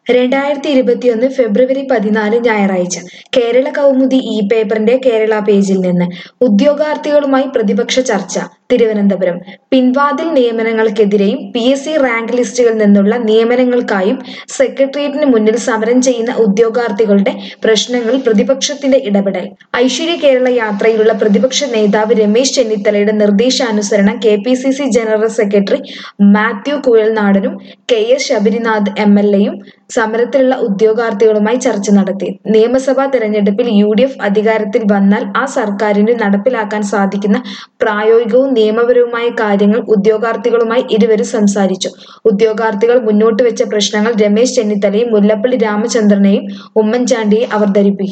രണ്ടായിരത്തി ഇരുപത്തിയൊന്ന് ഫെബ്രുവരി പതിനാല് ഞായറാഴ്ച കേരള കൗമുദി ഇ പേപ്പറിന്റെ കേരള പേജിൽ നിന്ന് ഉദ്യോഗാർത്ഥികളുമായി പ്രതിപക്ഷ ചർച്ച തിരുവനന്തപുരം പിൻവാതിൽ നിയമനങ്ങൾക്കെതിരെയും പി എസ് സി റാങ്ക് ലിസ്റ്റുകളിൽ നിന്നുള്ള നിയമനങ്ങൾക്കായും സെക്രട്ടേറിയറ്റിന് മുന്നിൽ സമരം ചെയ്യുന്ന ഉദ്യോഗാർത്ഥികളുടെ പ്രശ്നങ്ങളിൽ പ്രതിപക്ഷത്തിന്റെ ഇടപെടൽ ഐശ്വര്യ കേരള യാത്രയിലുള്ള പ്രതിപക്ഷ നേതാവ് രമേശ് ചെന്നിത്തലയുടെ നിർദ്ദേശാനുസരണം K P C C general secretary Mathew കുഴൽനാടനും K S Sabarinath M L എയും സമരത്തിലുള്ള ഉദ്യോഗാർത്ഥികളുമായി ചർച്ച നടത്തി നിയമസഭാ തെരഞ്ഞെടുപ്പിൽ യു ഡി എഫ് അധികാരത്തിൽ വന്നാൽ ആ സർക്കാരിന് നടപ്പിലാക്കാൻ സാധിക്കുന്ന പ്രായോഗികവും നിയമപരവുമായ കാര്യങ്ങൾ ഉദ്യോഗാർത്ഥികളുമായി ഇരുവരും സംസാരിച്ചു ഉദ്യോഗാർത്ഥികൾ മുന്നോട്ട് വെച്ച പ്രശ്നങ്ങൾ രമേശ് ചെന്നിത്തലയും മുല്ലപ്പള്ളി രാമചന്ദ്രനെയും ഉമ്മൻചാണ്ടിയെ അവതരിപ്പിക്കും